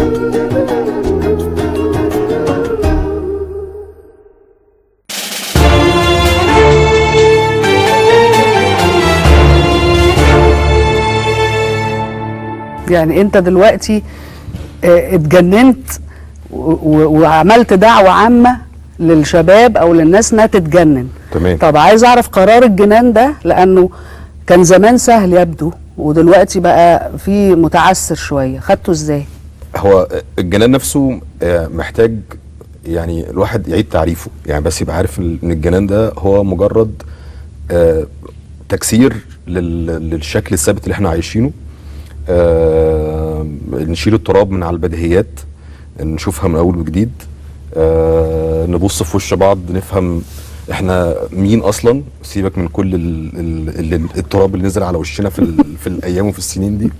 يعني انت دلوقتي آه، اتجننت و- و- وعملت دعوة عامة للشباب او للناس انها تتجنن تمام. طب عايز اعرف قرار الجنان ده لانه كان زمان سهل يبدو ودلوقتي بقى في متعسر شوية خدته ازاي هو الجنان نفسه آه، محتاج يعني الواحد يعيد تعريفه يعني بس يبقى عارف ان الجنان ده هو مجرد آه، تكسير لل- للشكل الثابت اللي احنا عايشينه آه، نشيل التراب من على البديهيات نشوفها من اول وجديد آه، نبص في وش بعض نفهم احنا مين اصلا سيبك من كل ال ال ال التراب اللي نزل على وشنا في ال في الايام وفي السنين دي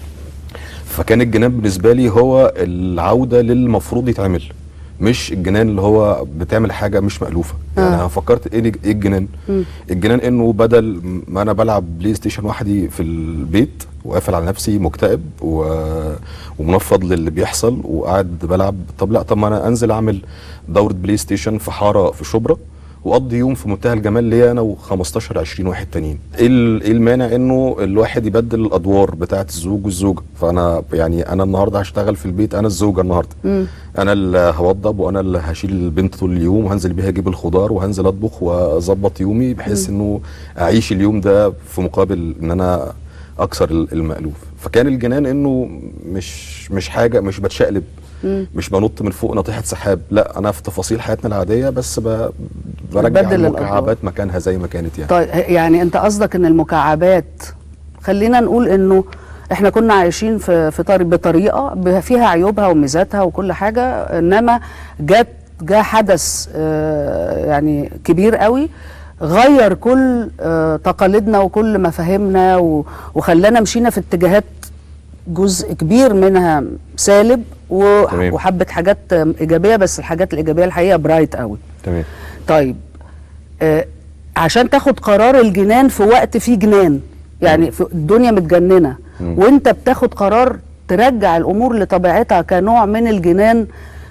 فكان الجنان بالنسبه لي هو العوده للمفروض يتعمل مش الجنان اللي هو بتعمل حاجه مش مالوفه يعني آه. انا فكرت ايه ايه الجنان الجنان انه بدل ما انا بلعب بلاي ستيشن وحدي في البيت وقافل على نفسي مكتئب و... ومنفض للي بيحصل وقاعد بلعب طب لا طب ما انا انزل اعمل دوره بلاي ستيشن في حاره في شبرا واقضي يوم في منتهى الجمال ليا انا و15 20 واحد تانيين ايه ال- إيه المانع انه الواحد يبدل الادوار بتاعه الزوج والزوجه فانا يعني انا النهارده هشتغل في البيت انا الزوجه النهارده انا اللي هوضب وانا اللي هشيل البنت طول اليوم وهنزل بيها اجيب الخضار وهنزل اطبخ واظبط يومي بحيث انه اعيش اليوم ده في مقابل ان انا اكسر ال- المألوف فكان الجنان انه مش مش حاجه مش بتشقلب مش بنط من فوق ناطحه سحاب لا انا في تفاصيل حياتنا العاديه بس ب... برجع بتبدل الأدوار. المكعبات مكانها زي ما كانت يعني طيب يعني انت قصدك ان المكعبات خلينا نقول انه احنا كنا عايشين في في طريق بطريقه ب- فيها عيوبها وميزاتها وكل حاجه انما جت جاء حدث آه، يعني كبير قوي غير كل آه، تقاليدنا وكل مفاهيمنا و- وخلانا مشينا في اتجاهات جزء كبير منها سالب و- تمام. وحبه حاجات آه، ايجابيه بس الحاجات الايجابيه الحقيقه برايت قوي تمام طيب آه عشان تاخد قرار الجنان في وقت فيه جنان يعني في الدنيا متجننه وانت بتاخد قرار ترجع الامور لطبيعتها كنوع من الجنان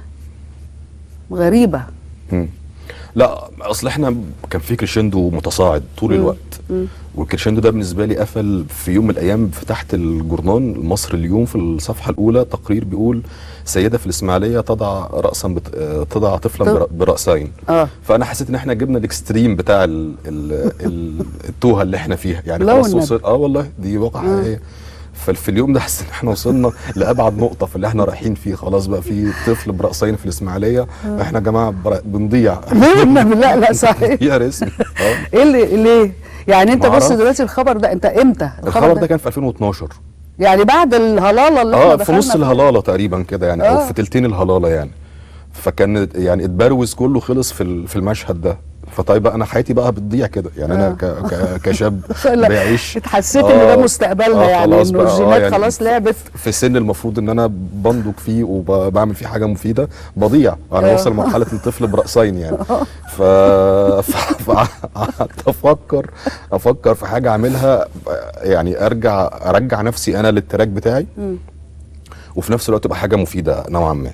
غريبه مم. لا اصل احنا كان في كريشندو متصاعد طول الوقت والكريشندو ده بالنسبه لي قفل في يوم من الايام في تحت الجورنان مصر اليوم في الصفحه الاولى تقرير بيقول سيده في الاسماعيليه تضع راسا بت... آه، تضع طفلا طب- بر- براسين اه فانا حسيت ان احنا جبنا الاكستريم بتاع ال... ال... ال... التوهه اللي احنا فيها يعني لا خلاص والنبي. وصل اه والله دي واقع حقيقيه ففي اليوم ده حسيت ان احنا وصلنا لابعد نقطه في اللي احنا رايحين فيه خلاص بقى في طفل براسين في الاسماعيليه احنا يا جماعه بر... بنضيع ليه النبي؟ لا لا صحيح يا رسمي اه ايه اللي ليه يعني انت بص معرفش. دلوقتي الخبر ده انت امتى الخبر ده كان في 2012 يعني بعد الهلاله اللي احنا اه في دخلنا نص فيها. الهلاله تقريبا كده يعني او آه. في تلتين الهلاله يعني فكان يعني اتبروز كله خلص في ال- في المشهد ده فطيب بقى انا حياتي بقى بتضيع كده يعني انا ك ك كشاب لا، بيعيش اتحسيت ان ده مستقبلنا يعني خلاص انه بقى، الجينات يعني خلاص لعبت في سن المفروض ان انا بنضج فيه وبعمل فيه حاجه مفيده بضيع انا آه. وصل مرحله الطفل براسين يعني ف ف- فقعدت افكر افكر في حاجه اعملها يعني ارجع ارجع نفسي انا للتراك بتاعي وفي نفس الوقت تبقى حاجه مفيده نوعا ما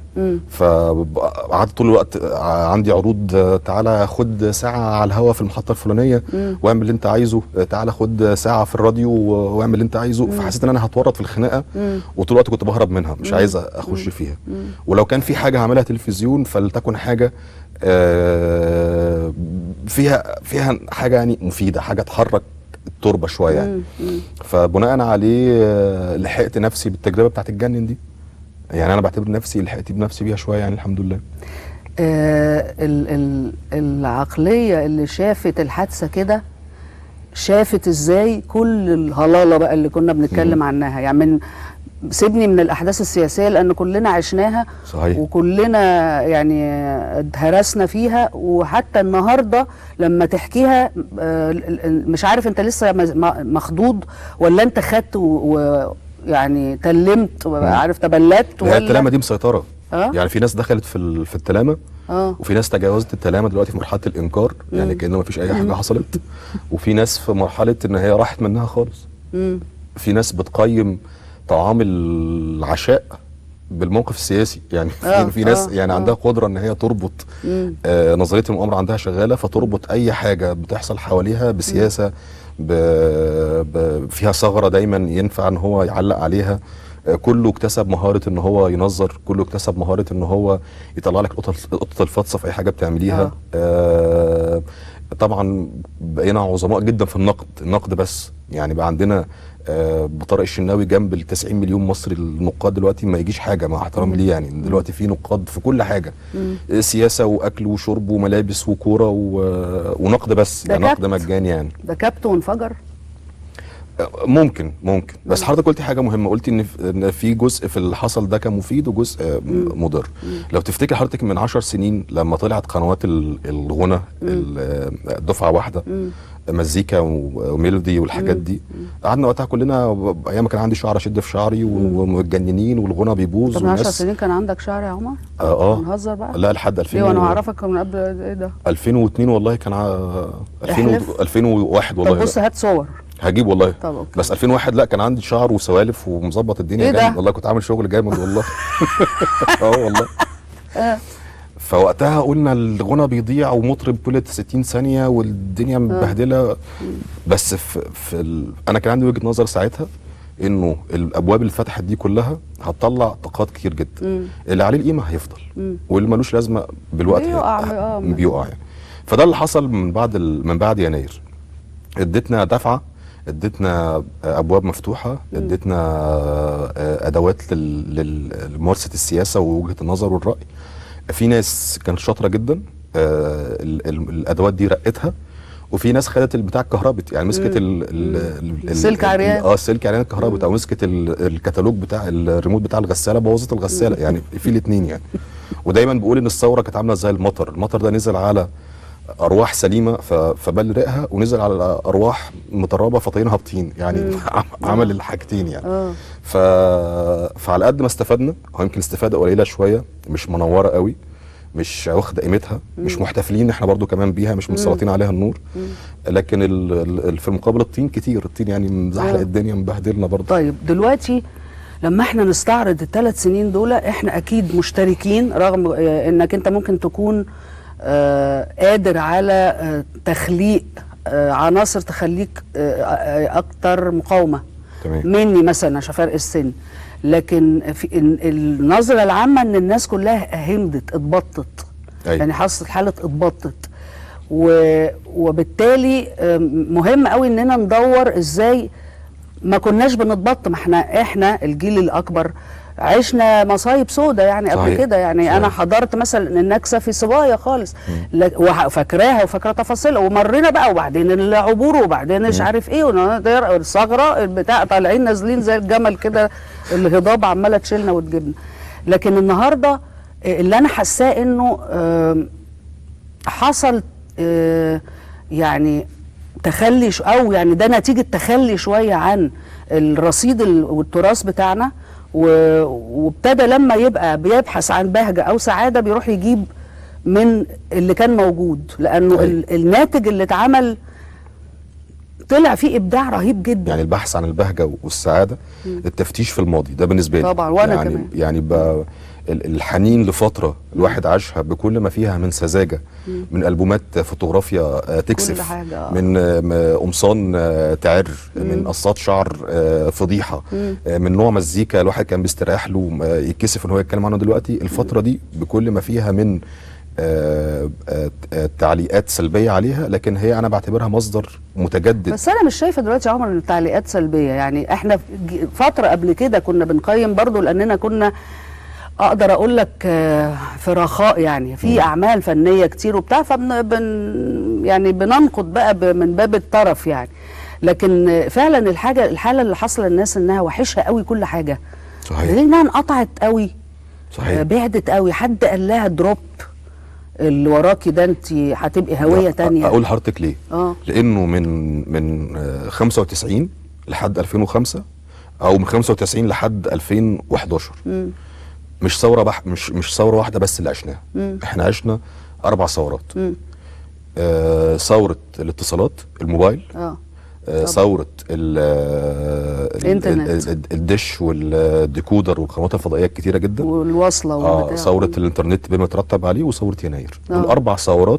فقعدت طول الوقت عندي عروض آه، تعالى خد ساعه على الهوا في المحطه الفلانيه واعمل اللي انت عايزه آه، تعالى خد ساعه في الراديو و- واعمل اللي انت عايزه فحسيت ان انا هتورط في الخناقه وطول الوقت كنت بهرب منها مش عايز اخش فيها ولو كان في حاجه هعملها تلفزيون فلتكن حاجه آه، فيها فيها حاجه يعني مفيده حاجه تحرك التربه شويه يعني فبناء عليه آه، لحقت نفسي بالتجربه بتاعت الجنن دي يعني انا بعتبر نفسي لحقت بنفسي بيها شويه يعني الحمد لله آه ال ال العقلية اللي شافت الحادثة كده شافت ازاي كل الهلالة بقى اللي كنا بنتكلم عنها يعني من سيبني من الأحداث السياسية لأن كلنا عشناها صحيح. وكلنا يعني اتهرسنا فيها وحتى النهاردة لما تحكيها آه، ال- ال- مش عارف انت لسه مز- م- مخضوض ولا انت خدت و- ويعني تلمت عارف تبلدت هي ولا التلامه دي مسيطره آه. يعني في ناس دخلت في ال- في التلامه اه وفي ناس تجاوزت التلامه دلوقتي في مرحله الانكار يعني كانه ما فيش اي حاجه حصلت وفي ناس في مرحله ان هي راحت منها خالص مم. في ناس بتقيم طعام العشاء بالموقف السياسي يعني آه، في, في ناس آه، يعني آه. عندها قدره ان هي تربط آه نظريه المؤامره عندها شغاله فتربط اي حاجه بتحصل حواليها بسياسه ب ب فيها ثغره دايما ينفع ان هو يعلق عليها آه كله اكتسب مهاره ان هو ينظر كله اكتسب مهاره ان هو يطلع لك قطط قطط الفطسه في اي حاجه بتعمليها آه. آه طبعا بقينا عظماء جدا في النقد النقد بس يعني بقى عندنا آه بطارق الشناوي جنب ال 90 مليون مصري النقاد دلوقتي ما يجيش حاجه مع احترامي ليه يعني دلوقتي في نقاد في كل حاجه آه، سياسه واكل وشرب وملابس وكوره و- ونقد بس ده يعني نقد كبت. مجاني يعني ده كبت وانفجر آه، ممكن ممكن بس حضرتك قلتي حاجه مهمه قلتي ان في- ان في جزء في اللي حصل ده كان مفيد وجزء آه، مضر لو تفتكر حضرتك من عشر سنين لما طلعت قنوات ال- الغنى ال- آه، دفعه واحده مزيكا و- وميلودي والحاجات دي قعدنا وقتها كلنا ب- ايام ما كان عندي شعر اشد في شعري و- ومتجننين والغنى بيبوظ طب من 10 والناس سنين كان عندك شعر يا عمر؟ اه اه بنهزر بقى؟ لا لحد 2000 ليه وانا و- اعرفك من قبل ايه ده؟ 2002 والله كان ع... 2000 و- احلف. 2001 والله طب بص لا. هات صور هجيب والله طب أوكي. بس 2001 لا كان عندي شعر وسوالف ومظبط الدنيا إيه ده؟ جامد والله كنت عامل شغل جامد والله اه والله فوقتها قلنا الغنى بيضيع ومطرب كل 60 ثانيه والدنيا مبهدله بس في, في ال... انا كان عندي وجهه نظر ساعتها انه الابواب اللي اتفتحت دي كلها هتطلع طاقات كتير جدا اللي عليه القيمه هيفضل واللي ملوش لازمه بالوقت بيقع، هي- آه. بيقع يعني فده اللي حصل من بعد ال... من بعد يناير اديتنا دفعه اديتنا ابواب مفتوحه اديتنا آه، ادوات لل- لل- لممارسه السياسه ووجهه النظر والراي في ناس كانت شاطره جدا آه، ال- ال- الادوات دي رقتها وفي ناس خدت البتاع الكهربت يعني مسكت ال ال ال- السلك ال- عريان. اه السلك عريان الكهربت او مسكت ال- الكتالوج بتاع الريموت بتاع الغساله بوظت الغساله يعني في الاثنين يعني ودايما بقول ان الثوره كانت عامله زي المطر المطر ده نزل على ارواح سليمه ف- فبلرقها ونزل على ارواح مطربه فطينها بطين يعني عمل الحاجتين يعني اه ف... فعلى قد ما استفدنا هو يمكن استفاده قليله شويه مش منوره قوي مش واخده قيمتها مش محتفلين احنا برضو كمان بيها مش مسلطين عليها النور لكن ال... ال... في المقابل الطين كتير الطين يعني مزحلق آه. الدنيا مبهدلنا برضو طيب دلوقتي لما احنا نستعرض الثلاث سنين دول احنا اكيد مشتركين رغم آه، انك انت ممكن تكون آه، قادر على آه، تخليق آه، عناصر تخليك آه، آه، اكتر مقاومه تمام. مني مثلا عشان فرق السن لكن في ال- النظره العامه ان الناس كلها همدت اتبطت أيوة. يعني حصلت حاله اتبطت و... وبالتالي آم، مهم قوي اننا ندور ازاي ما كناش بنتبط ما احنا احنا الجيل الاكبر عشنا مصايب سودة يعني قبل صحيح. كده يعني صحيح. انا حضرت مثلا النكسه في صبايا خالص لا- وح- فاكراها وفاكره تفاصيلها ومرينا بقى وبعدين العبور وبعدين مش عارف ايه ونقدر- الثغره البتاع طالعين نازلين زي الجمل كده الهضاب عماله تشيلنا وتجيبنا لكن النهارده اللي انا حاساه انه آم، حصل آه، يعني تخلي ش- او يعني ده نتيجه تخلي شويه عن الرصيد ال- والتراث بتاعنا و- وابتدى لما يبقى بيبحث عن بهجه او سعاده بيروح يجيب من اللي كان موجود لانه أيوة. ال- الناتج اللي اتعمل طلع فيه ابداع رهيب جدا يعني البحث عن البهجه والسعاده التفتيش في الماضي ده بالنسبه لي طبعاً، وأنا يعني كمان. يعني بقى ال- الحنين لفتره الواحد عاشها بكل ما فيها من سذاجه من البومات فوتوغرافيا آه، تكسف حاجة، آه. من آه، م- قمصان آه، تعر من قصات شعر آه، فضيحه آه، من نوع مزيكا الواحد كان بيستريح له آه، يتكسف ان هو يتكلم عنه دلوقتي الفتره دي بكل ما فيها من آه، آه، آه، تعليقات سلبيه عليها لكن هي انا بعتبرها مصدر متجدد بس انا مش شايفه دلوقتي يا عمر ان التعليقات سلبيه يعني احنا في ج- فتره قبل كده كنا بنقيم برضو لاننا كنا اقدر اقول لك آه، في رخاء يعني في اعمال فنيه كتير وبتاع فبن بن يعني بننقد بقى ب- من باب الطرف يعني لكن آه، فعلا الحاجه الحاله اللي حاصله للناس انها وحشها قوي كل حاجه صحيح لانها انقطعت قوي صحيح آه، بعدت قوي حد قال لها دروب اللي وراكي ده انت هتبقي هويه تانية اقول لحضرتك ليه اه لانه من من آه، 95 لحد 2005 او من 95 لحد 2011 مم. مش ثوره بح مش مش ثوره واحده بس اللي عشناها احنا عشنا اربع ثورات مم. آه، ثوره الاتصالات الموبايل اه آه، ثوره ال- ال- الإنترنت. ال- ال- الدش والديكودر والقنوات الفضائيه الكتيره جدا والوصله اه والبتاع ثوره الانترنت بما يترتب عليه وثوره يناير آه. الاربع ثورات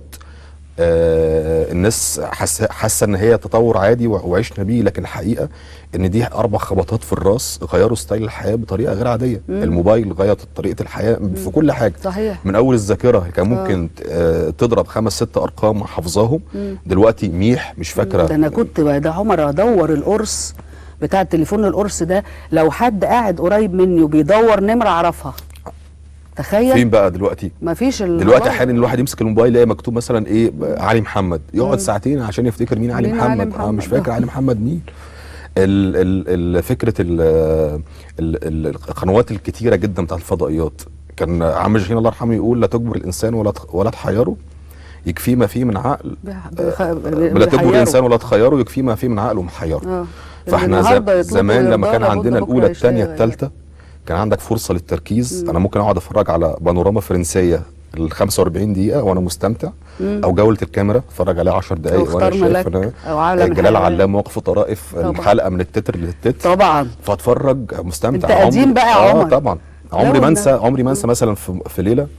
آه الناس حاسه حاسه ان هي تطور عادي وع- وعشنا بيه لكن الحقيقه ان دي اربع خبطات في الراس غيروا ستايل الحياه بطريقه غير عاديه مم. الموبايل غير طريقه الحياه في كل حاجه صحيح من اول الذاكره كان ممكن آه تضرب خمس ست ارقام حافظاهم مم. دلوقتي ميح مش فاكره ده انا كنت بقى ده عمر ادور القرص بتاع التليفون القرص ده لو حد قاعد قريب مني وبيدور نمره اعرفها تخيل فين بقى دلوقتي مفيش ال- دلوقتي خلاص. احيانا الواحد يمسك الموبايل يلاقي مكتوب مثلا ايه علي محمد يقعد ساعتين عشان يفتكر مين علي مين علي محمد اه محمد؟ مش فاكر علي محمد مين ال ال ال فكره ال ال ال القنوات الكتيره جدا بتاعت الفضائيات كان عم جهين الله يرحمه يقول لا تجبر الانسان ولا تخ- ولا تحيره يكفيه ما فيه من عقل بيح- بيخ- لا بيحيروا. تجبر الانسان ولا تخيره يكفيه ما فيه من عقل ومحيره اه فاحنا النهاردة ز- يطلبوا زمان لما يرضى كان لابد عندنا بكرة الاولى الثانيه يشتغل. الثالثه كان عندك فرصه للتركيز انا ممكن اقعد اتفرج على بانوراما فرنسيه ال 45 دقيقه وانا مستمتع او جوله الكاميرا اتفرج عليها 10 دقائق وانا واخترنا شايف لك إن أو عالم جلال الحيوان. علام واقف طرائف طبعا. الحلقه من التتر للتتر طبعا فاتفرج مستمتع أنت قديم عمري- بقى يا اه عمر. طبعا عمري لو ما إن- انسى عمري ما انسى مثلا في, في ليله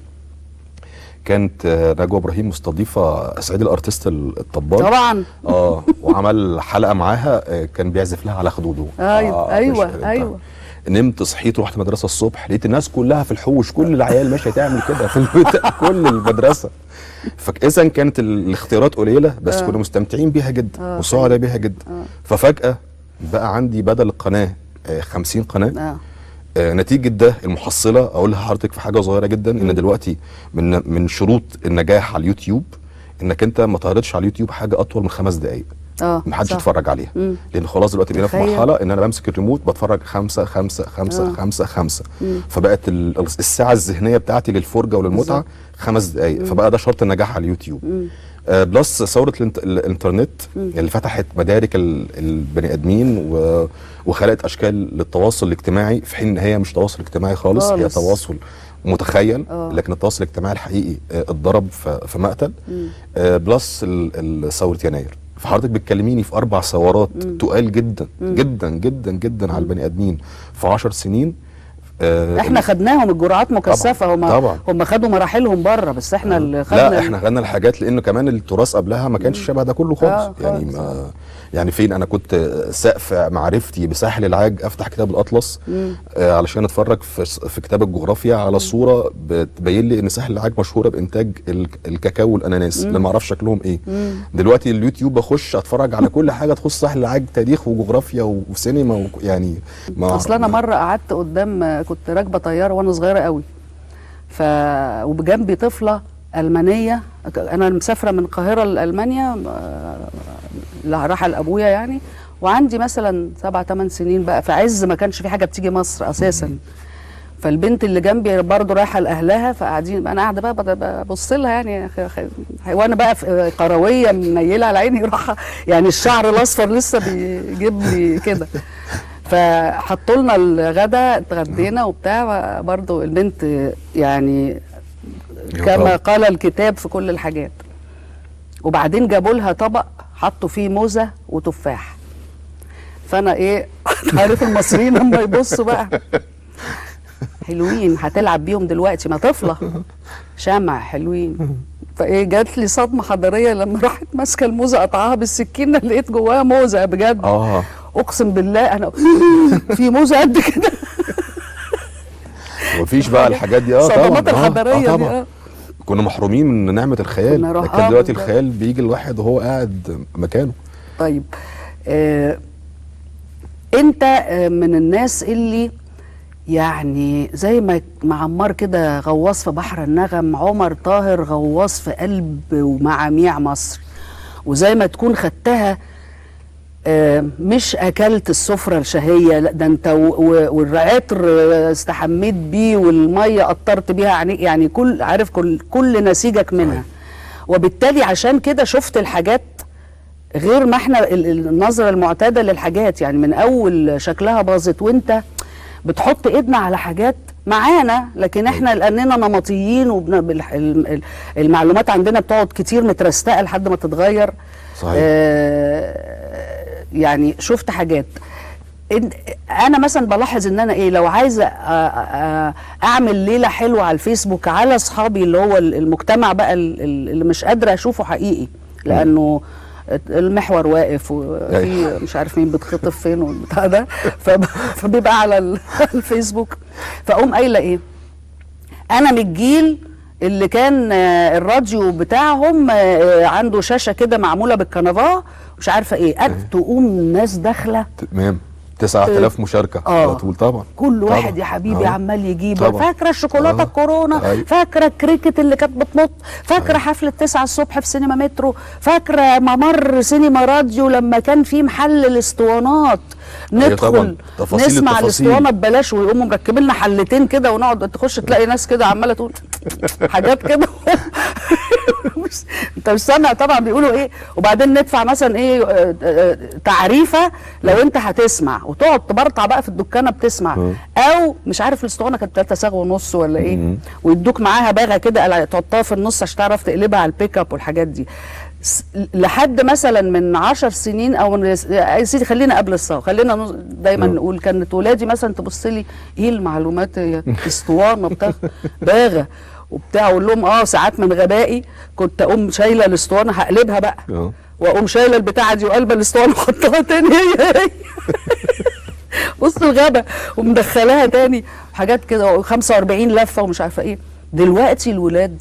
كانت آه، نجوى ابراهيم مستضيفه سعيد الارتيست الطبال طبعا اه وعمل حلقه معاها آه، كان بيعزف لها على خدوده أيوة، آه أيوة، مش- أيوة. نمت صحيت رحت مدرسه الصبح لقيت الناس كلها في الحوش كل العيال ماشيه تعمل كده في البيت كل المدرسه فاذا كانت ال- الاختيارات قليله بس آه. كنا مستمتعين بيها جدا آه، وسعداء بيها جدا آه. ففجاه بقى عندي بدل القناه آه، 50 قناه اه آه، نتيجه ده المحصله اقول لحضرتك في حاجه صغيره جدا ان دلوقتي من من شروط النجاح على اليوتيوب انك انت ما تعرضش على اليوتيوب حاجه اطول من خمس دقائق اه ما حدش صح. يتفرج عليها مم. لان خلاص دلوقتي بقينا في تخيل. مرحله ان انا بمسك الريموت بتفرج خمسة خمسة خمسة آه. خمسة خمسة فبقت ال- الساعه الذهنيه بتاعتي للفرجه وللمتعه بالظبط. خمس دقائق فبقى ده شرط النجاح على اليوتيوب آه بلس ثوره الانت- الانترنت اللي فتحت مدارك ال- البني ادمين و- وخلقت اشكال للتواصل الاجتماعي في حين ان هي مش تواصل اجتماعي خالص, هي خالص. تواصل متخيل آه. لكن التواصل الاجتماعي الحقيقي آه، اتضرب في في مقتل آه، بلس ال- ال- ثوره يناير فحضرتك بتكلميني في اربع ثورات تقال جدا جدا جدا جدا على البني ادمين في 10 سنين آه، احنا ال- خدناهم الجرعات مكثفه هم طبعا. هم خدوا مراحلهم بره بس احنا اللي خدنا لا احنا خدنا الحاجات لانه كمان التراث قبلها ما كانش شبه ده كله خالص آه، يعني خالص. ما يعني فين انا كنت سقف معرفتي بساحل العاج افتح كتاب الاطلس آه علشان اتفرج في في كتاب الجغرافيا على صوره بتبين لي ان ساحل العاج مشهوره بانتاج ال- الكاكاو والاناناس اللي ما اعرفش شكلهم ايه دلوقتي اليوتيوب بخش اتفرج على كل حاجه تخص ساحل العاج تاريخ وجغرافيا وسينما و- يعني ما اصل انا مره قعدت قدام كنت راكبه طياره وانا صغيره قوي ف وبجنبي طفله المانيه انا مسافره من القاهره لالمانيا آه، رايحه لابويا يعني وعندي مثلا سبع ثمان سنين بقى في عز ما كانش في حاجه بتيجي مصر اساسا فالبنت اللي جنبي برضه رايحه لاهلها فقاعدين انا قاعده بقى بد- ببص لها يعني خ- خ- وانا بقى في قرويه منيله على عيني راحه يعني الشعر الاصفر لسه بيجيب لي كده فحطوا لنا الغدا اتغدينا وبتاع برضه البنت يعني كما قال الكتاب في كل الحاجات وبعدين جابوا لها طبق حطوا فيه موزه وتفاح فانا ايه عارف المصريين لما يبصوا بقى حلوين هتلعب بيهم دلوقتي ما طفله شمع حلوين فايه جات لي صدمه حضاريه لما راحت ماسكه الموزه قطعها بالسكينه لقيت جواها موزه بجد اه اقسم بالله انا في موزه قد كده ومفيش بقى الحاجات دي اه طبعا الصدمات آه، الحضاريه آه دي طبعا اه كنا محرومين من نعمه الخيال كنا روح- لكن آه، دلوقتي بالظبط. الخيال بيجي الواحد وهو قاعد مكانه طيب آه انت آه من الناس اللي يعني زي ما ما عمار كده غواص في بحر النغم عمر طاهر غواص في قلب ومعاميع مصر وزي ما تكون خدتها آه، مش اكلت السفره الشهيه لا ده انت و- و- والعطر استحميت بيه والميه قطرت بيها عينيك يعني كل عارف كل كل نسيجك منها وبالتالي عشان كده شفت الحاجات غير ما احنا ال- ال- النظره المعتاده للحاجات يعني من اول شكلها باظت وانت بتحط ايدنا على حاجات معانا لكن احنا لاننا نمطيين والمعلومات عندنا بتقعد كتير مترستقه لحد ما تتغير صحيح. آه، يعني شفت حاجات إن- انا مثلا بلاحظ ان انا ايه لو عايزه أ- أ- اعمل ليله حلوه على الفيسبوك على اصحابي اللي هو المجتمع بقى ال- ال- اللي مش قادره اشوفه حقيقي لانه المحور واقف وفي أيوة. مش عارف مين بتخطف فين والبتاع ده فب- فبيبقى على ال- الفيسبوك فاقوم قايله ايه انا من الجيل اللي كان آه، الراديو بتاعهم آه، عنده شاشه كده معموله بالكنفاه مش عارفه ايه قد تقوم الناس داخله تمام 9000 مشاركه آه. على طول طبعا كل طبعا. واحد يا حبيبي آه. عمال يجيب طبعا. فاكره الشوكولاته آه. الكورونا أيوة. فاكره الكريكت اللي كانت بتنط فاكره حفله 9 الصبح في سينما مترو فاكره ممر سينما راديو لما كان في محل الاسطوانات أيوة ندخل طبعا. تفاصيل نسمع التفاصيل. الاسطوانه ببلاش ويقوموا مركبين لنا حلتين كده ونقعد تخش تلاقي ناس كده عماله تقول حاجات كده مش- انت مش سامع طبعا بيقولوا ايه وبعدين ندفع مثلا ايه آه، آه، تعريفه لو انت هتسمع وتقعد تبرطع بقى في الدكانه بتسمع مم. او مش عارف الاسطوانه كانت 3 ساغ ونص ولا ايه مم. ويدوك معاها باغه كده قلع- تحطها في النص عشان تعرف تقلبها على البيك اب والحاجات دي س- لحد مثلا من عشر سنين او من يا سيدي خلينا قبل الثوره خلينا نص- دايما مم. نقول كانت ولادي مثلا تبص لي ايه المعلومات هي اسطوانه بتاع باغه وبتاع اقول لهم اه ساعات من غبائي كنت اقوم شايله الاسطوانه هقلبها بقى آه. واقوم شايله البتاعه دي وقلبه الاسطوانه واحطها تاني هي هي بص الغابه ومدخلاها تاني حاجات كده 45 لفه ومش عارفه ايه دلوقتي الولاد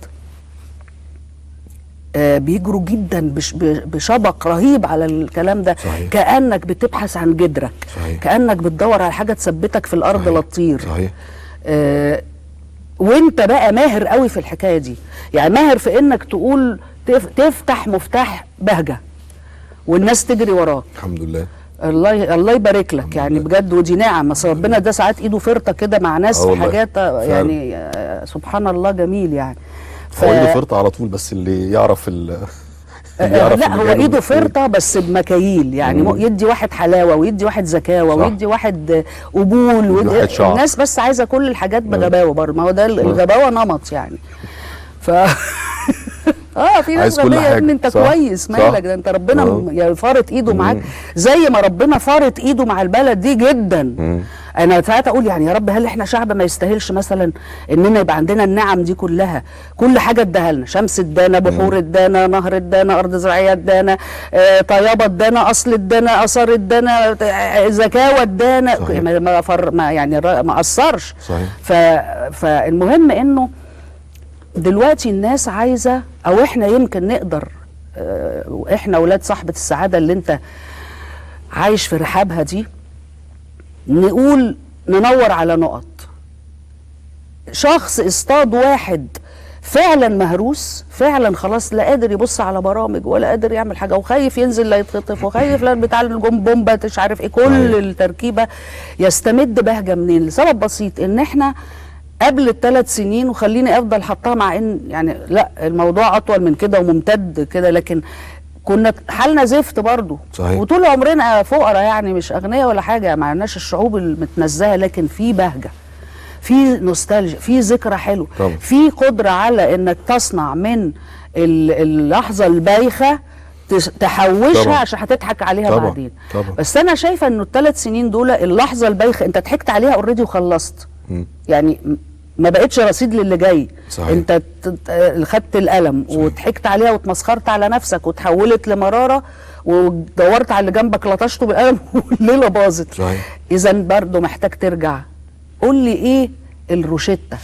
آه، بيجروا جدا بش ب- بشبق رهيب على الكلام ده صحيح. كانك بتبحث عن جدرك صحيح. كانك بتدور على حاجه تثبتك في الارض صحيح. لا تطير صحيح آه، وانت بقى ماهر قوي في الحكايه دي يعني ماهر في انك تقول تف تفتح مفتاح بهجه والناس تجري وراك الحمد لله الله الله يبارك لك يعني بجد ودي نعم اصل ربنا ده ساعات ايده فرطه كده مع ناس آه في والله. حاجات آه، فعلا. يعني آه، سبحان الله جميل يعني ف- هو ايده فرطه على طول بس اللي يعرف ال اللي آه، يعرف لا اللي هو جاله ايده من فين. فرطه بس بمكاييل يعني مم. م- يدي واحد حلاوه ويدي واحد زكاوه صح. ويدي واحد آه، قبول ويدي واحد شعر. الناس بس عايزه كل الحاجات بغباوه برضه ما هو ده ال- الغباوه نمط يعني ف اه في ناس عايز كل غبيه يا حاجة. ابني انت صح. كويس صح. مالك ده انت ربنا آه. م- يعني فارط ايده مم. معاك زي ما ربنا فارط ايده مع البلد دي جدا مم. انا ساعات اقول يعني يا رب هل احنا شعب ما يستاهلش مثلا اننا يبقى عندنا النعم دي كلها كل حاجه اداها لنا شمس ادانا بحور ادانا نهر ادانا ارض زراعيه ادانا آه، طيابه ادانا اصل ادانا اثار ادانا آه، زكاوه ادانا صحيح. ما ما, فر ما يعني الر- ما اثرش صحيح ف فالمهم انه دلوقتي الناس عايزه او احنا يمكن نقدر آه، واحنا اولاد صاحبه السعاده اللي انت عايش في رحابها دي نقول ننور على نقط شخص اصطاد واحد فعلا مهروس فعلا خلاص لا قادر يبص على برامج ولا قادر يعمل حاجه وخايف ينزل لا يتخطف وخايف لا بتاع الجم بومبا مش عارف ايه كل صحيح. التركيبه يستمد بهجه منين لسبب بسيط ان احنا قبل الثلاث سنين وخليني افضل حطها مع ان يعني لا الموضوع اطول من كده وممتد كده لكن كنا حالنا زفت برضه صحيح. وطول عمرنا فقراء يعني مش اغنياء ولا حاجه ما عندناش الشعوب المتنزهه لكن في بهجه في نوستالجيا في ذكرى حلوه طبعا. في قدره على انك تصنع من ال- اللحظه البايخه تس- تحوشها طبعا. عشان هتضحك عليها طبعا. بعدين طبعا. بس انا شايفه انه الثلاث سنين دول اللحظه البايخه انت ضحكت عليها اوريدي وخلصت مم. يعني م- ما بقتش رصيد للي جاي صحيح. انت ت- ت- خدت القلم وضحكت عليها واتمسخرت على نفسك وتحولت لمراره ودورت على اللي جنبك لطشته بالقلم والليله باظت صحيح. اذا برضه محتاج ترجع قول لي ايه الروشته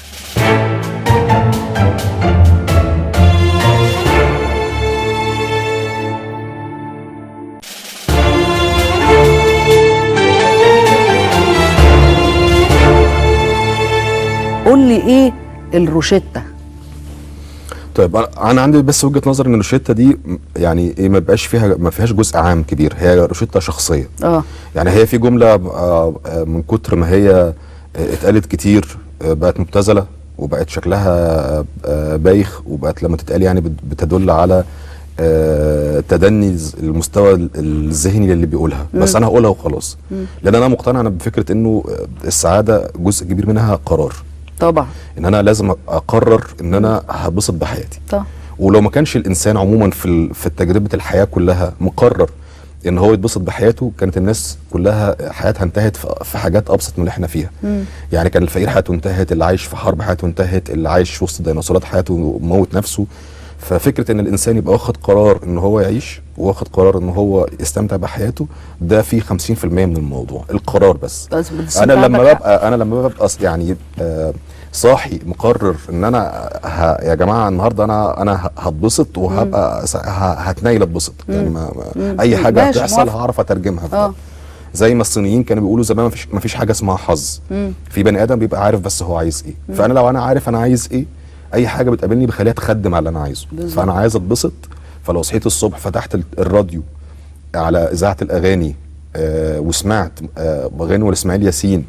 قول لي ايه الروشته طيب أنا- انا عندي بس وجهه نظر ان الروشته دي م- يعني ايه ما بقاش فيها ما فيهاش جزء عام كبير هي روشته شخصيه اه يعني هي في جمله آه، آه، من كتر ما هي آه، اتقالت كتير آه، بقت مبتذله وبقت شكلها آه، بايخ وبقت لما تتقال يعني بت- بتدل على آه، تدني ز- المستوى ال- الذهني اللي بيقولها بس انا هقولها وخلاص لان انا مقتنع أنا بفكره انه آه، السعاده جزء كبير منها قرار طبعا ان انا لازم اقرر ان انا هبسط بحياتي طبعا ولو ما كانش الانسان عموما في ال- في تجربه الحياه كلها مقرر ان هو يتبسط بحياته كانت الناس كلها حياتها انتهت في في حاجات ابسط من اللي احنا فيها يعني كان الفقير حياته انتهت اللي عايش في حرب حياته انتهت اللي عايش وسط الديناصورات حياته موت نفسه ففكره ان الانسان يبقى واخد قرار ان هو يعيش واخد قرار ان هو يستمتع بحياته ده فيه 50% من الموضوع القرار بس بس بس انا أنت لما عندك حق. ببقى انا لما ببقى أص- يعني آه، صاحي مقرر ان انا ه... يا جماعه النهارده انا انا ه- هتبسط وهبقى س- ه... هتنيل اتبسط يعني ما... ما... اي حاجه ماشي، هتحصل موافق. هعرف اترجمها في آه. ده. زي ما الصينيين كانوا بيقولوا زمان ما فيش ما فيش حاجه اسمها حظ في بني ادم بيبقى عارف بس هو عايز ايه فانا لو انا عارف انا عايز ايه اي حاجه بتقابلني بخليها تخدم على اللي انا عايزه بالظبط. فانا عايز اتبسط فلو صحيت الصبح فتحت ال- الراديو على اذاعه الاغاني آه وسمعت آه اغاني والاسماعيل ياسين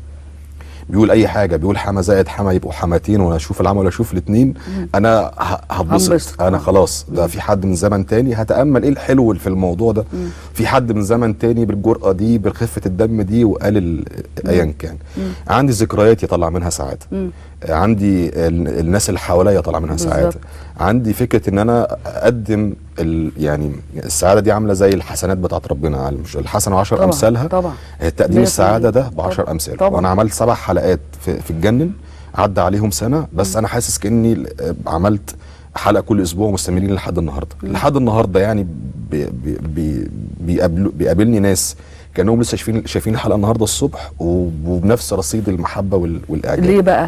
بيقول اي حاجه بيقول حما زائد حما يبقوا حماتين ولا اشوف العمل ولا اشوف الاثنين انا ه- هتبسط هنبسط. انا خلاص ده في حد من زمن تاني هتامل ايه الحلو اللي في الموضوع ده في حد من زمن تاني بالجرأه دي بخفه الدم دي وقال ال- ايا كان عندي ذكريات يطلع منها سعاده عندي ال- الناس اللي حواليا يطلع منها سعاده بالظبط. عندي فكره ان انا اقدم ال يعني السعاده دي عامله زي الحسنات بتاعت ربنا مش الحسنه وعشر طبعاً، امثالها طبعاً. تقديم مية السعاده في ده المية. ب 10 طبعاً. امثال طبعاً. وانا عملت سبع حلقات في, في الجنن عدى عليهم سنه بس انا حاسس كاني ل- عملت حلقه كل اسبوع مستمرين لحد النهارده لحد النهارده يعني بي بي بي بيقابلوا- بيقابلني ناس كانهم لسه شايفين شايفين الحلقه النهارده الصبح وب- وبنفس رصيد المحبه وال- والاعجاب ليه بقى؟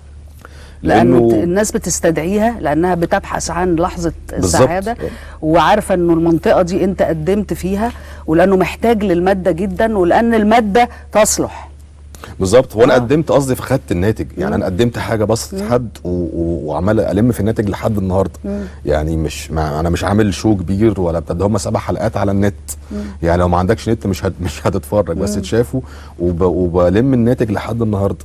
لانه لأنه- بت- الناس بتستدعيها لانها بتبحث عن لحظه بالظبط. السعاده وعارفه انه المنطقه دي انت قدمت فيها ولانه محتاج للماده جدا ولان الماده تصلح بالظبط وانا آه. قدمت قصدي في خدت الناتج يعني انا قدمت حاجه بسطت حد و- و- وعمال الم في الناتج لحد النهارده يعني مش مع انا مش عامل شو كبير ولا بتاع ده هم سبع حلقات على النت يعني لو ما عندكش نت مش هت مش هتتفرج بس تشافوا وب وبلم الناتج لحد النهارده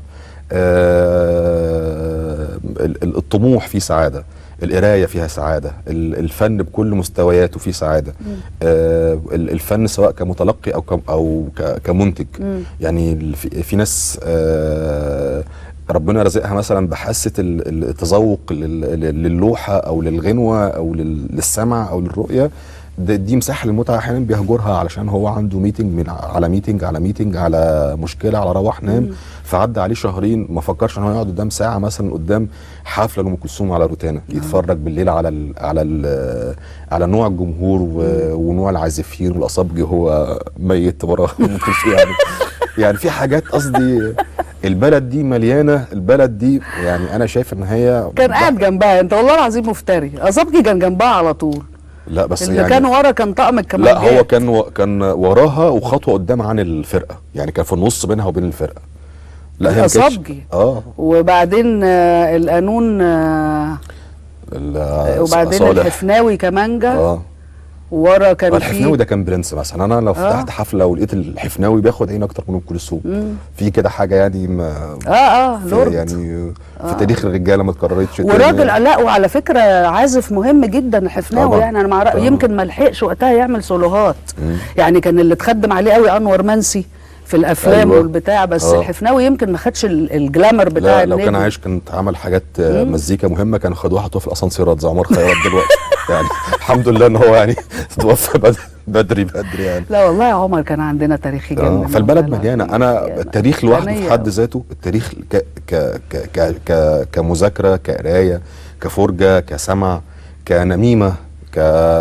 آه ال- ال- الطموح فيه سعاده القرايه فيها سعاده ال- الفن بكل مستوياته فيه سعاده آه ال- الفن سواء كمتلقي او كم او ك- كمنتج يعني ال- في, في ناس آه ربنا رزقها مثلا بحاسه ال- ال- التذوق لل- لل- للوحه او للغنوه او لل- للسمع او للرؤيه ده- دي مساحه للمتعه احيانا بيهجرها علشان هو عنده ميتنج من ع- على ميتنج على ميتنج على مشكله على روح نام فعدى عليه شهرين ما فكرش ان هو يقعد قدام ساعه مثلا قدام حفله لام كلثوم على روتانا يتفرج بالليل على ال على ال على نوع الجمهور و- ونوع العازفين والاصابجي هو ميت وراه ام كلثوم يعني يعني في حاجات قصدي البلد دي مليانه البلد دي يعني انا شايف ان هي كان قاعد جنبها انت والله العظيم مفتري اصابجي كان جنبها على طول لا بس اللي يعني كان ورا كان طقم لا الكمانجات هو كان و... كان وراها وخطوه قدام عن الفرقه يعني كان في النص بينها وبين الفرقه لا هي ما كانتش الأصابجي. اه وبعدين آه القانون آه ال- وبعدين صالح. الحفناوي كمانجا اه ورا كان الحفناوي في ده كان برنس مثلا انا لو فتحت حفله ولقيت الحفناوي بياخد عين اكتر من ام كلثوم في كده حاجه يعني ما اه اه في لورد يعني في تاريخ الرجاله ما اتكررتش تاني. وراجل لا وعلى فكره عازف مهم جدا الحفناوي طبعاً. يعني انا مع طبعاً. يمكن ما لحقش وقتها يعمل سولوهات يعني كان اللي اتخدم عليه قوي انور منسي في الافلام أيوة. والبتاع بس آه. الحفناوي يمكن ما خدش ال- الجلامر بتاع لا لو كان النجم. عايش كانت عمل حاجات آه، مزيكا مهمه كانوا خدوها حطوها في الاسانسيرات زي عمر خيرات دلوقتي يعني الحمد لله ان هو يعني توفى بد- بدري بدري يعني لا والله يا عمر كان عندنا تاريخ آه، يجنن فالبلد والله. مليانه انا يعني التاريخ لوحده في غنية حد أوي. ذاته التاريخ ك ك ك ك ك كمذاكره كقرايه كفرجه كسمع كنميمه ك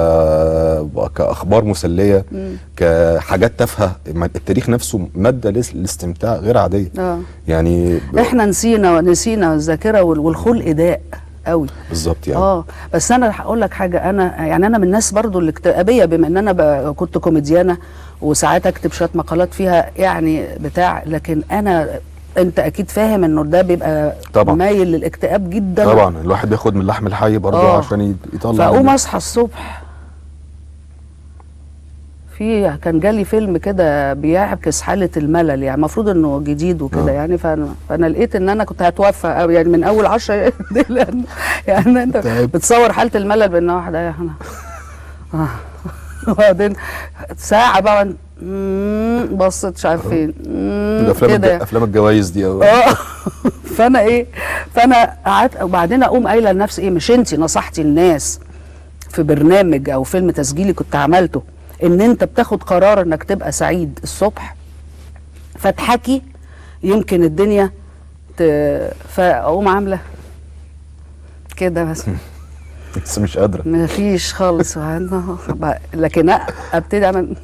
كاخبار مسليه كحاجات تافهه ما- التاريخ نفسه ماده لس- للاستمتاع غير عاديه آه. يعني احنا نسينا نسينا الذاكره وال- والخلق داء قوي بالظبط يعني اه بس انا هقول لك حاجه انا يعني انا من الناس برضو الاكتئابيه بما ان انا ب- كنت كوميديانه وساعات اكتب شويه مقالات فيها يعني بتاع لكن انا انت اكيد فاهم انه ده بيبقى طبعاً. مايل للاكتئاب جدا طبعا الواحد بياخد من اللحم الحي برضه آه. عشان يت- يطلع فاقوم منه. اصحى الصبح في كان جالي فيلم كده بيعكس حاله الملل يعني المفروض انه جديد وكده آه. يعني فانا فانا لقيت ان انا كنت هتوفى أو يعني من اول 10 دي لأن يعني انت تعب. بتصور حاله الملل بان واحده يا احنا آه. وبعدين ساعه بقى مم، بصت مش عارف فين مم، الافلام الج- كده افلام الجوائز دي أو اه فانا ايه فانا قعدت وبعدين اقوم قايله لنفسي ايه مش انت نصحتي الناس في برنامج او فيلم تسجيلي كنت عملته ان انت بتاخد قرار انك تبقى سعيد الصبح فتحكي يمكن الدنيا ت... فاقوم عامله كده بس بس مش قادره ما فيش خالص لكن ابتدي اعمل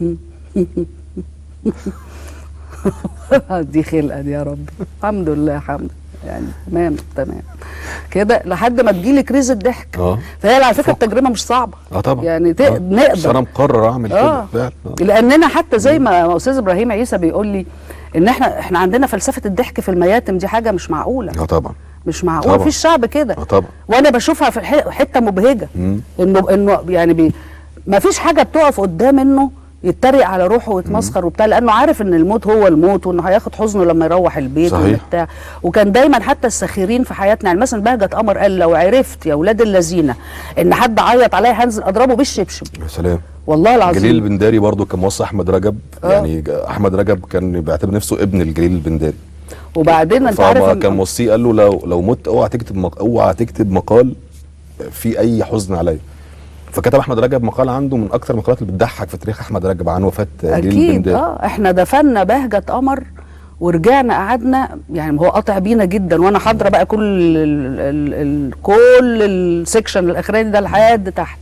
دي خلقه دي يا رب الحمد لله الحمد يعني تمام تمام كده لحد ما تجيلي كريز الضحك اه فهي على فكره التجربه مش صعبه اه طبعا يعني ت... آه. بس انا نقدر مقرر اعمل اه كده فعلا آه. لاننا حتى زي ما استاذ ابراهيم عيسى بيقول لي ان احنا احنا عندنا فلسفه الضحك في المياتم دي حاجه مش معقوله اه طبعا مش معقول طبعا. في الشعب كده اه طبعا وانا بشوفها في الح- حته مبهجه مم. انه انه يعني بي ما فيش حاجه بتقف قدام انه يتريق على روحه ويتمسخر وبتاع لانه عارف ان الموت هو الموت وانه هياخد حزنه لما يروح البيت صحيح. وبتاع وكان دايما حتى السخيرين في حياتنا يعني مثلا بهجت قمر قال لو عرفت يا ولاد اللذينه ان حد عيط عليا هنزل اضربه بالشبشب يا سلام والله العظيم جليل البنداري برضو كان موصي احمد رجب آه. يعني احمد رجب كان بيعتبر نفسه ابن الجليل البنداري وبعدين انت عارف فما إن- كان موصيه قال له لو لو مت اوعى تكتب مق... اوعى تكتب مقال في اي حزن عليا فكتب احمد رجب مقال عنده من اكثر المقالات اللي بتضحك في تاريخ احمد رجب عن وفاه جليل اكيد البنداري اه احنا دفنا بهجه قمر ورجعنا قعدنا يعني هو قاطع بينا جدا وانا حاضره بقى كل ال ال ال كل السكشن الاخراني ده لحد تحت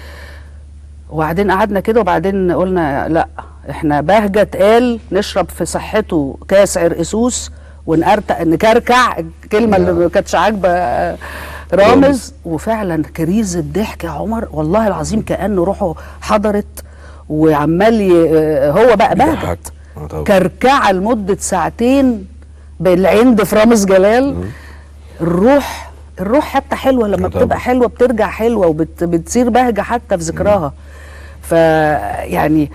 وبعدين قعدنا كده وبعدين قلنا لا احنا بهجه قال نشرب في صحته كاس عرقسوس ونقرتق نكركع الكلمه اللي ما كانتش عاجبه آه، رامز رامز. وفعلا كريز الضحك يا عمر والله العظيم كانه روحه حضرت وعمال ي- آه، هو بقى بيضحك. بهجت آه طبعا. كركعه لمده ساعتين بالعند في رامز جلال الروح الروح حتى حلوه لما آه طبعا. بتبقى حلوه بترجع حلوه وبتصير بهجه حتى في ذكراها فيعني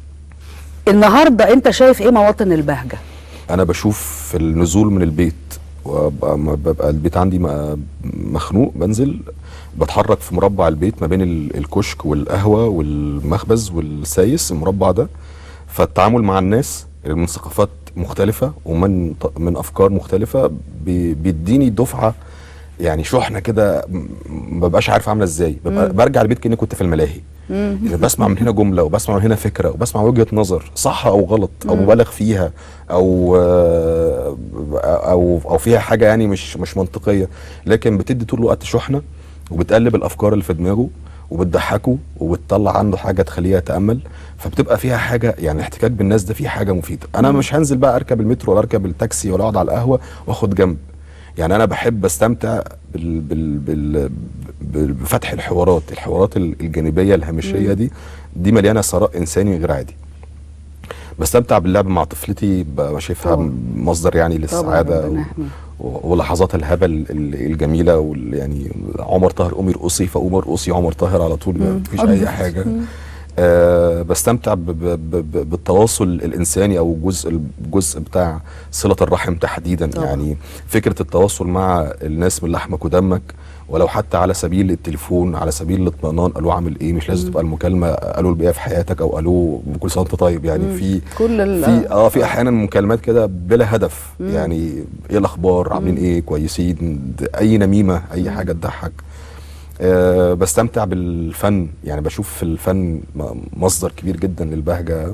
النهارده انت شايف ايه مواطن البهجه انا بشوف في النزول من البيت وابقى ما ببقى البيت عندي م- مخنوق بنزل بتحرك في مربع البيت ما بين ال- الكشك والقهوه والمخبز والسايس المربع ده فالتعامل مع الناس اللي من ثقافات مختلفه ومن ط- من افكار مختلفه بي- بيديني دفعه يعني شحنه كده م- ما ببقاش عارف عامله ازاي ببقى برجع البيت كاني كنت في الملاهي يعني بسمع من هنا جمله وبسمع من هنا فكره وبسمع وجهه نظر صح او غلط او مبالغ فيها او آه، او او فيها حاجه يعني مش مش منطقيه لكن بتدي طول الوقت شحنه وبتقلب الافكار اللي في دماغه وبتضحكه وبتطلع عنده حاجه تخليه يتامل فبتبقى فيها حاجه يعني الاحتكاك بالناس ده فيه حاجه مفيده انا مش هنزل بقى اركب المترو ولا اركب التاكسي ولا اقعد على القهوه واخد جنب يعني انا بحب استمتع بال بال بال بال- بفتح الحوارات الحوارات ال- الجانبيه الهامشيه دي دي مليانه ثراء انساني غير عادي بستمتع باللعب مع طفلتي ببقى شايفها طبعا. مصدر يعني للسعاده ربنا و- يحميه. و- ولحظات الهبل ال- الجميله وال يعني عمر طاهر قومي ارقصي فقوم ارقصي عمر طاهر على طول مفيش اي حاجه آه بستمتع ب ب ب بالتواصل الانساني او الجزء الجزء بتاع صله الرحم تحديدا طبعا. يعني فكره التواصل مع الناس من لحمك ودمك ولو حتى على سبيل التليفون على سبيل الاطمئنان قالوا عامل ايه مش لازم تبقى المكالمه قالوا البيئه في حياتك او قالوا كل سنه وانت طيب يعني في كل ال- في اه في احيانا مكالمات كده بلا هدف يعني ايه الاخبار عاملين ايه كويسين د- اي نميمه اي حاجه تضحك أه بستمتع بالفن يعني بشوف في الفن م- مصدر كبير جدا للبهجه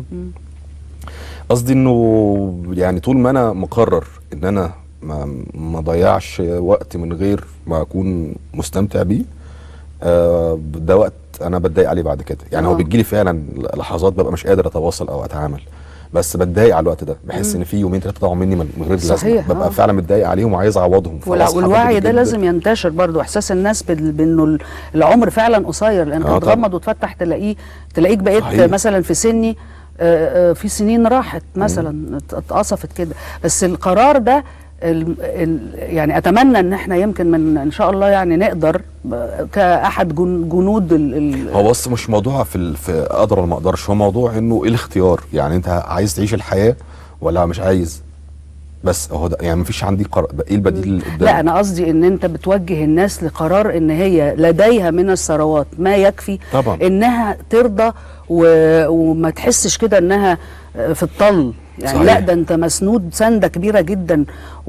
قصدي انه يعني طول ما انا مقرر ان انا ما ما ضيعش وقت من غير ما اكون مستمتع بيه آه ده وقت انا بتضايق عليه بعد كده يعني هو آه. بيجي لي فعلا لحظات ببقى مش قادر اتواصل او اتعامل بس بتضايق على الوقت ده بحس ان في يومين ثلاثه طلعوا مني من من غير لازمه صحيح، ببقى آه. فعلا متضايق عليهم وعايز اعوضهم ولا- خلاص والوعي حبيت ده جدا. لازم ينتشر برضو احساس الناس بال- بانه ال- العمر فعلا قصير لانك آه طبعا. تغمض وتفتح تلاقيه تلاقيك بقيت صحيح. مثلا في سني آه، آه، في سنين راحت مثلا ات- اتقصفت كده بس القرار ده ال ال يعني اتمنى ان احنا يمكن من ان شاء الله يعني نقدر ب- كاحد جن- جنود ال ال هو بس مش موضوع في ال- في اقدر ولا ما اقدرش هو موضوع انه ايه الاختيار يعني انت عايز تعيش الحياه ولا مش عايز بس هو ده يعني مفيش عندي قرار ايه البديل اللي قدامك لا انا قصدي ان انت بتوجه الناس لقرار ان هي لديها من الثروات ما يكفي طبعا. انها ترضى و... وما تحسش كده انها في الطل يعني صحيح. لا ده انت مسنود سنده كبيره جدا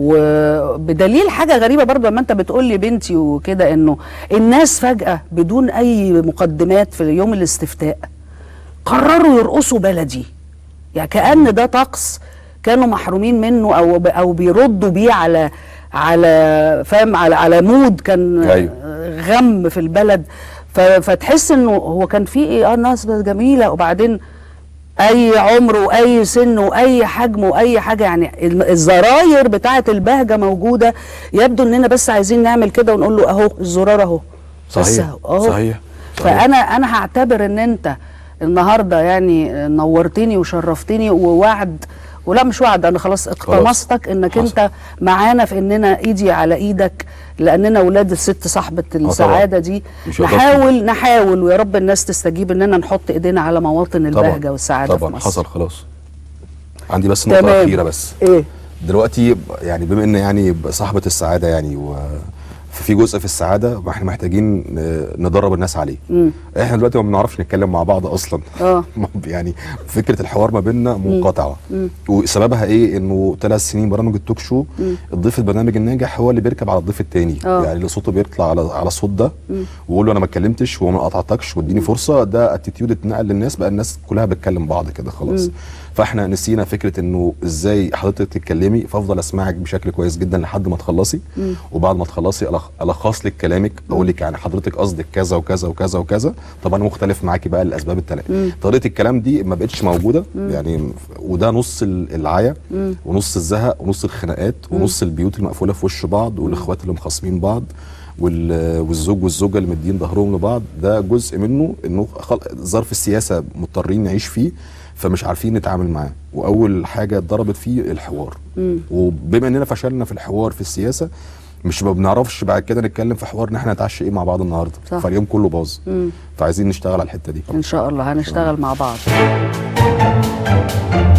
وبدليل حاجه غريبه برضو لما انت بتقول لي بنتي وكده انه الناس فجاه بدون اي مقدمات في يوم الاستفتاء قرروا يرقصوا بلدي يعني كأن ده طقس كانوا محرومين منه او او بيردوا بيه على على فاهم على على مود كان أيوة. غم في البلد ف- فتحس انه هو كان في ايه اه ناس جميله وبعدين اي عمر واي سن واي حجم واي حاجه يعني الم- الزراير بتاعه البهجه موجوده يبدو اننا بس عايزين نعمل كده ونقول له اهو الزرار اهو بس صحيح اهو أهو. صحيح صحيح. فانا انا هعتبر ان انت النهارده يعني نورتني وشرفتني ووعد ولا مش وعد انا خلاص اقتنصتك انك حصل. انت معانا في اننا ايدي على ايدك لاننا اولاد الست صاحبه السعاده دي مش هقدر نحاول نحاول ويا رب الناس تستجيب اننا نحط ايدينا على مواطن البهجه والسعاده طبعا في مصر حصل خلاص عندي بس نقطه تمام. اخيره بس ايه دلوقتي يعني بما ان يعني صاحبه السعاده يعني و ففي جزء في السعاده احنا محتاجين آه، ندرب الناس عليه مم. احنا دلوقتي ما بنعرفش نتكلم مع بعض اصلا اه يعني فكره الحوار ما بيننا منقطعه وسببها ايه انه ثلاث سنين برامج التوك شو الضيف البرنامج الناجح هو اللي بيركب على الضيف التاني آه. يعني اللي صوته بيطلع على على الصوت ده ويقول له انا ما اتكلمتش وما قطعتكش واديني فرصه ده اتيتيود اتنقل للناس بقى الناس كلها بتكلم بعض كده خلاص فاحنا نسينا فكره انه ازاي حضرتك تتكلمي فافضل اسمعك بشكل كويس جدا لحد ما تخلصي وبعد ما تخلصي ألخ- الخص لك كلامك اقول لك يعني حضرتك قصدك كذا وكذا وكذا وكذا طب انا مختلف معاكي بقى الاسباب التانية طريقه الكلام دي ما بقتش موجوده يعني وده نص ال- العيا ونص الزهق ونص الخناقات ونص البيوت المقفوله في وش بعض والاخوات اللي مخاصمين بعض وال- والزوج والزوجه اللي مدين ظهرهم لبعض ده جزء منه انه خل- ظرف السياسه مضطرين نعيش فيه فمش عارفين نتعامل معاه واول حاجه اتضربت فيه الحوار وبما اننا فشلنا في الحوار في السياسه مش ما بنعرفش بعد كده نتكلم في حوار ان احنا نتعشى ايه مع بعض النهارده صح. فاليوم كله باظ فعايزين نشتغل على الحته دي ان شاء الله هنشتغل مع بعض